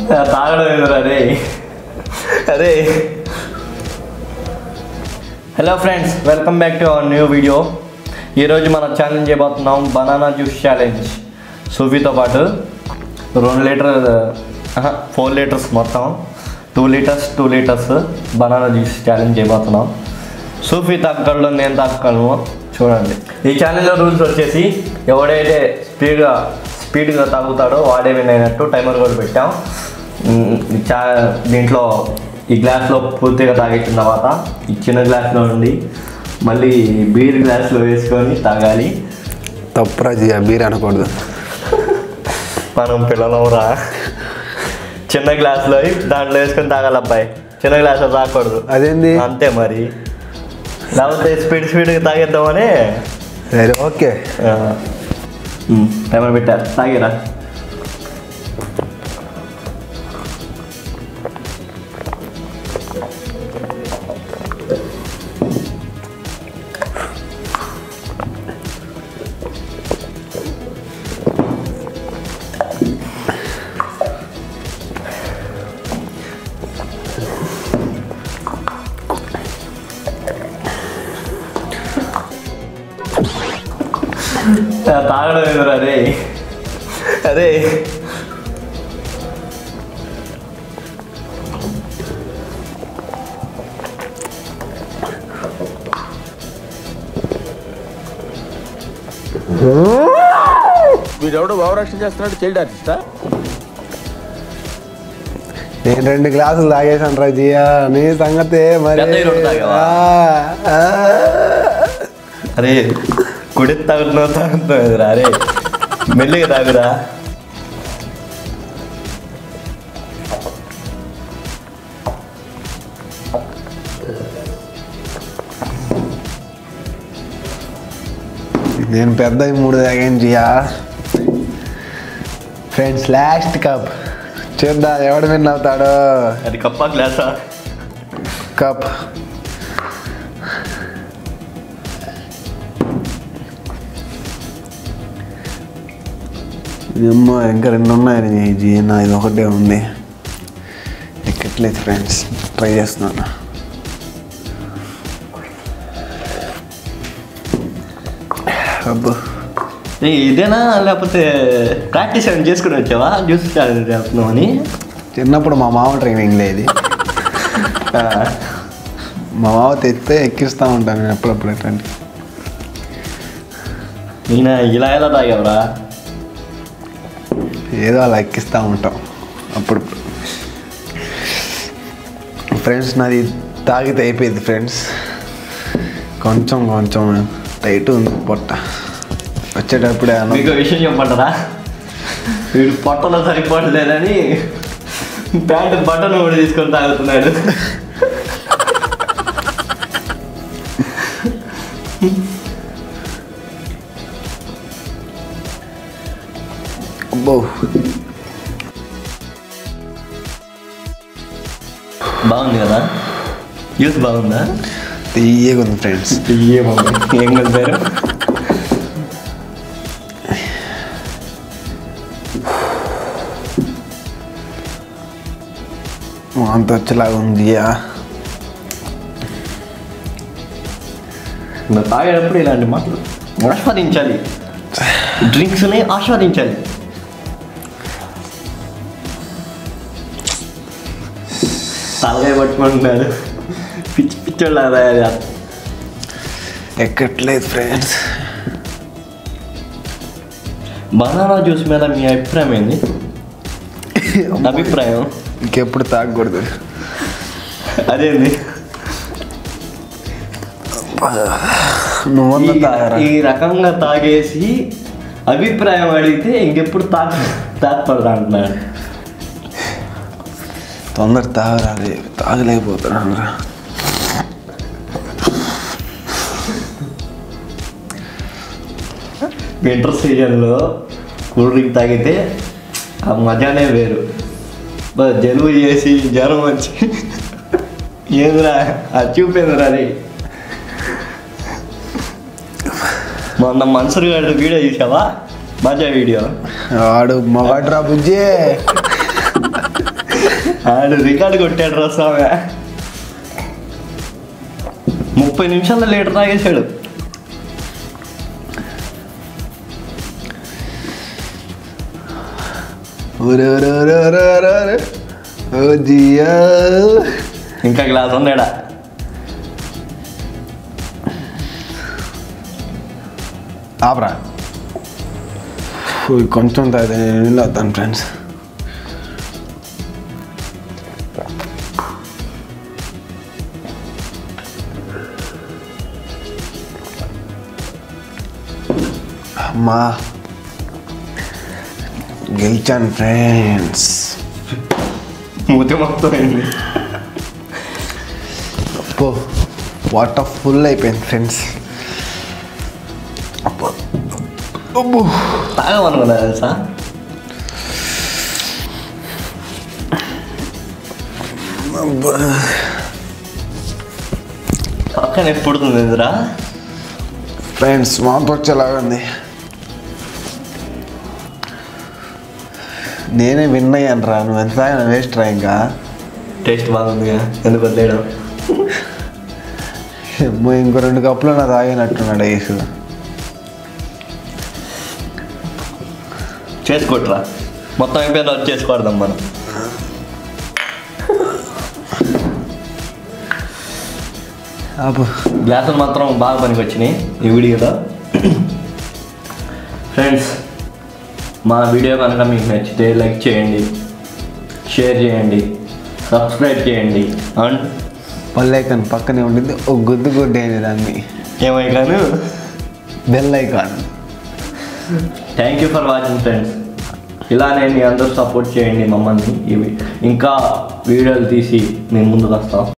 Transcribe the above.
తాగడం ఎందుకు అరే అరే hello friends welcome back to our new video ఈరోజు మనం ఛాలెంజ్ చేయబోతున్నాం బనానా జ్యూస్ ఛాలెంజ్ సూఫీతో పాటు రెండు లీటర్ ఫోర్ లీటర్స్ మొత్తం two litres two litres banana juice challenge చేయబోతున్నాం సూఫీ తాగగలడు నేను తాగలను చూడండి ఈ ఛాలెంజ్లో రూల్స్ వచ్చేసి ఎవడైతే స్పీడ్గా స్పీడ్గా తాగుతాడో వాడే విన్ అయినట్టు టైమర్ కూడా పెట్టాం ఉమ్, ఈ చా దీంట్లో ఈ గ్లాస్లో పూర్తిగా తాగేసిన తర్వాత ఈ చిన్న గ్లాస్లో నుండి మళ్ళీ బీర్ గ్లాస్లో వేసుకొని తాగాలి తప్పురా జియా బీర్ అనకూడదు మనం పిల్లలవురా చిన్న గ్లాస్లో దాంట్లో వేసుకొని తాగాలి అబ్బాయి చిన్న గ్లాస్లో తాగకూడదు అదేంది అంతే మరి లేకపోతే స్పీడ్ స్పీడ్గా తాగేద్దామని సరే ఓకే టైమర్ పెట్టారు తాగిరా తాగడం ఎందుకు అరే అరే వీడెవడో భావరక్షణ చేస్తున్నాడు చైల్డ్ ఆర్టిస్టా నేను రెండు గ్లాసులు తాగేసాను రా జియా నీ సంగతే మరి పెద్దవి రెండు తాగావా? ఆ, ఆ. అరే కుడి తాగుతున్నావు తాగుతున్నావు ఎదురా అరే మెల్లిగా తాగురా నేను పెద్ద మూడు తాగాను జియా ఫ్రెండ్స్ లాస్ట్ కప్ చూద్దా ఎవడు విన్ అవుతాడో అది కప్పా గ్లాసా కప్ ఏమో ఇంకా రెండు ఉన్నాయి జీ నా ఇది ఒకటే ఉంది ఎక్కట్లేదు ఫ్రెండ్స్ ట్రై చేస్తున్నాను అబ్బో ఏ, ఇదేనా లేకపోతే ప్రాక్టీస్ ఏమైనా చేసుకుని వచ్చావా జ్యూస్ ఛాలెంజ్ చేస్తున్నావు అని చిన్నప్పుడు మా మామ ట్రైనింగ్లో ఇది మా మామ తెస్తే ఎక్కిస్తూ ఉంటాను నేను ఎప్పుడప్పుడు ఎట్లాంటి ఈయన ఇలా ఎలా తాగేవరా ఏదో అలా ఎక్కిస్తూ ఉంటాం అప్పుడు ఫ్రెండ్స్ నాది తాగితే అయిపోయింది ఫ్రెండ్స్ కొంచెం కొంచెం టైట్ ఉంది పొట్ట వచ్చేటప్పుడే అన్నం మీకు విషయం చెప్పంటారా వీడు పొట్టలో సరిపోవట్లేదని ప్యాంటు బటన్ కూడా తీసుకొని తాగుతున్నాడు అబ్బో బాగుంది కదా యూస్ బాగుందా తీయగా ఉంది ఫ్రెండ్స్ ఏం ఏం కలిపారు అంత వచ్చేలాగా ఉంది ఆ. ఇంకా తాగేటప్పుడు ఇలాంటి మాటలు ఆస్వాదించాలి డ్రింక్స్ని ఆస్వాదించాలి తలకాయ పట్టుకుంటున్నాడు పిచ్చి పిచ్చోళ్ళ ఎక్కట్లేదు ఫ్రెండ్స్ బనానా జ్యూస్ మీద మీ అభిప్రాయం ఏంది అభిప్రాయం ఇంకెప్పుడు తాగకూడదు అదేంది నువ్వన్న ఈ- తాగరా ఈ రకంగా తాగేసి అభిప్రాయం అడిగితే ఇంకెప్పుడు తాగ తాగపడరా అంటున్నాడు తొందర తాగరాలి తాగలేకపోతున్నాను రా వింటర్ సీజన్లో కూల్ డ్రింక్ తాగితే ఆ మజానే వేరు బా జలుబు చేసి జ్వరం వచ్చి ఏందిరా అది చూపేందిరా అది మొన్న మన్సూర్ గారి వీడియో చూసావా మజా వీడియో వాడు మగాడ్రా బుజ్జి ఆడు రికార్డు కొట్టాడు రా స్వామి ముప్పై నిమిషాల్లో లీటర్ తాగేశాడు ఒరే ఒరే ఒరే ఒరే ఒరే ఒరే ఓ జియా ఇంకా గ్లాస్ ఉందాడా ఆపరా ఫు, కొంచెం తాగితే నేను నీళ్ళు వస్తాను ఫ్రెండ్స్ అమ్మా గెలిచాను ఫ్రెండ్స్ మూతి మొత్తం అయింది అప్పో వాటర్ ఫుల్ అయిపోయింది ఫ్రెండ్స్ అప్పో అబ్బో తాగమనుకున్నా తెలుసా అబ్బా. పక్కన ఎప్పుడుతుంది ఎదురా ఫ్రెండ్స్ మాతో వచ్చేలాగా ఉంది నేనే విన్ అయ్యాను రా నువ్వు ఎంత తాగినా వేస్ట్ రా ఇంకా టేస్ట్ బాగుందిగా ఎందుకు వదిలేయడం ఏమో ఇంకో రెండు కప్పులు నా తాగినట్టున్నాడు వేసు చేసుకోట్రా మొత్తం అయిపోయిన వచ్చి చేసుకోడదాం మనం అబ్బో గ్లాసులు మాత్రం బాగా పనికి వచ్చినాయి ఈ వీడియోలో ఫ్రెండ్స్ మా వీడియో కనుక మీకు నచ్చితే లైక్ చేయండి షేర్ చేయండి సబ్స్క్రైబ్ చేయండి అండ్ పళ్ళు ఐకాన్ పక్కనే ఉండింది ఒక గుద్దు గుడ్డేది దాన్ని ఏమై కానీ bell icon thank you for watching friends ఇలానే మీ అందరూ సపోర్ట్ చేయండి మమ్మల్ని ఇవి ఇంకా వీడియోలు తీసి మేము ముందుకు వస్తాం